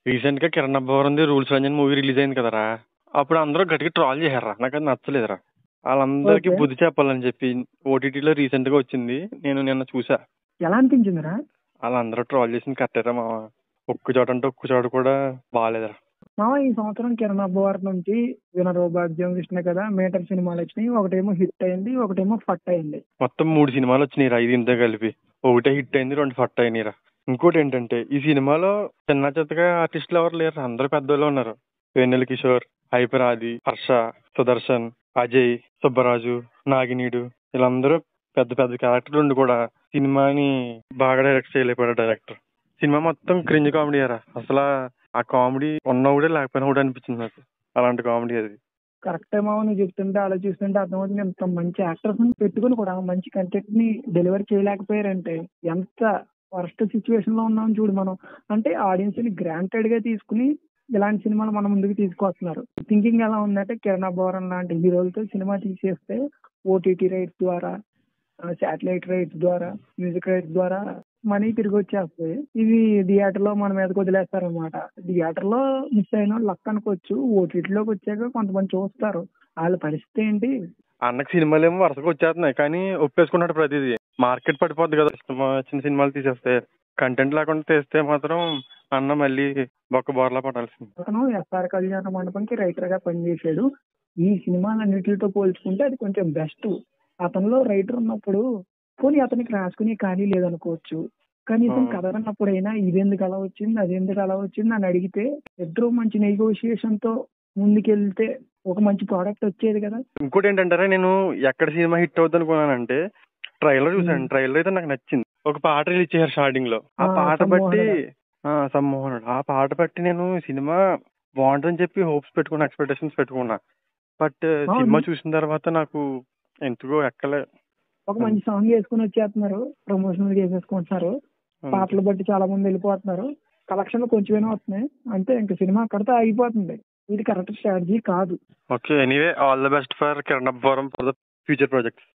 Recent గా కిరణ్ అబ్బవరంది rules Ranjan movie release అయింది కదరా అప్పుడు అందరూ గట్టిగా ట్రాల్ చేశారా నాకు అది నచ్చలేదురా వాళ్ళందరికీ Okay. బుద్ధి చెప్పాలని చెప్పి ఓటీటీలో రీసెంట్ గా వచ్చింది నేను నిన్న చూసా ఎలా అనిపించిందిరా వాళ్ళందరూ ట్రాల్ చేసింది కట్టారా మా ఒక్క చోట అంటే ఒక్క చోట కూడా బాగాలేదురా మామ ఈ సంవత్సరం కిరణ్ అబ్బవారి నుంచి వినరోభాగ్యం విష్ణు కదా మేటర్ సినిమాలు వచ్చినాయి ఒకటేమో హిట్ అయింది ఒకటేమో ఫట్ అయింది మొత్తం మూడు సినిమాలు వచ్చినాయి రా ఇది ఇంత కలిపి ఒకటే హిట్ అయింది రెండు ఫట్ అయినాయిరా ఇంకోటి ఏంటంటే ఈ సినిమాలో చిన్న చిత్తగా ఆర్టిస్టులు ఎవరు లేరు అందరూ పెద్దోళ్ళు ఉన్నారు వెన్నెల కిషోర్ హైపర్ ఆది హర్ష సుదర్శన్ అజయ్ సుబ్బరాజు నాగినీడు వీళ్ళందరూ పెద్ద పెద్ద క్యారెక్టర్లు ఉండి కూడా సినిమాని బాగా డైరెక్ట్ చేయలేకపోయాడు డైరెక్టర్ సినిమా మొత్తం క్రింజ్ కామెడీ రా అసలు ఆ కామెడీ ఉన్నా కూడా లేకపోయినా కూడా అనిపించింది నాకు అలాంటి కామెడీ అది కరెక్ట్ ఏమో నువ్వు చెప్తుంటే ఆలోచిస్తుంటే అర్థమవుతుంది ఎంత మంచి యాక్టర్స్ పెట్టుకుని కూడా మంచి కంటెంట్ ని డెలివర్ చేయలేకపోయారంటే ఎంత వర్స్ట్ సిచ్యువేషన్ లో ఉన్నాం చూడు మనం అంటే ఆడియన్స్ ని గ్రాంటెడ్ గా తీసుకుని ఇలాంటి సినిమాలు మన ముందుకు తీసుకొస్తున్నారు థింకింగ్ ఎలా ఉందంటే కిరణ్ అబ్బవరం లాంటి హీరోలతో సినిమా తీసేస్తే ఓటీటీ రైట్స్ ద్వారా శాటిలైట్ రైట్స్ ద్వారా మ్యూజిక్ రైట్స్ ద్వారా మనీ తిరిగి వచ్చేస్తాయి ఇది థియేటర్ లో మన మీదకి వదిలేస్తారనమాట థియేటర్ లో మిస్ అయిన వాళ్ళు లక్ అనుకోవచ్చు ఓటీటీలోకి వచ్చాక కొంతమంది చూస్తారు వాళ్ళ పరిస్థితి ఏంటి అన్నకి సినిమాలు ఏమో వరుసగా వచ్చేస్తున్నాయి కానీ ఒప్పేసుకున్నాడు ప్రతిదీ మార్కెట్ పడిపోద్ది కదా ఇష్టం వచ్చిన సినిమాలు తీసేస్తే కంటెంట్ లేకుండా తీస్తే మాత్రం అన్న మళ్ళీ బొక్క బోర్లా పడాల్సింది అతను ఎస్ఆర్ కళ్యాణ మండపంకి రైటర్ గా పనిచేశాడు ఈ సినిమాలన్నిటితో పోల్చుకుంటే అది కొంచెం బెస్ట్ అతనిలో రైటర్ ఉన్నప్పుడు పోనీ అతనికి రాసుకునే ఖాళీ లేదనుకోవచ్చు కనీసం ఆ. కథ అన్నప్పుడైనా ఇదెందుకు అలా వచ్చింది అదెందుకు అలా వచ్చింది అని అడిగితే ఇద్దరు మంచి నెగోషియేషన్ తో ముందుకెళ్తే ఒక మంచి ప్రోడక్ట్ వచ్చేది కదా ఇంకోటి ఏంటంటారా నేను ఎక్కడ సినిమా హిట్ అవుద్ది అనుకున్నానంటే ట్రైలర్ చూసాను Hmm. ట్రైలర్ అయితే నాకు నచ్చింది ఒక పాట రిలీజ్ చేశారు స్టార్టింగ్ లో ఆ ఆ, పాట బట్టి సమ్మోహనుడు. ఆ, సమ్మోహనుడు ఆ పాట బట్టి నేను సినిమా బాగుంటుందని చెప్పి హోప్స్ పెట్టుకున్నా ఎక్స్పెక్టేషన్స్ పెట్టుకున్నా బట్ అవును. సినిమా చూసిన తర్వాత నాకు ఎందుకో ఎక్కలే ఒక మంచి సాంగ్ వేసుకుని వచ్చేస్తున్నారు ప్రమోషన్ చేసేసుకుంటున్నారు పాటలు బట్టి చాలా మంది వెళ్ళిపోతున్నారు కలెక్షన్లు కొంచెమైనా వస్తున్నాయి అంతే ఇంకా సినిమా అక్కడితో ఆగిపోతుంది ఇది కరెక్ట్ స్ట్రాటజీ కాదు okay anyway all the best for Kiran Abbavaram for the future projects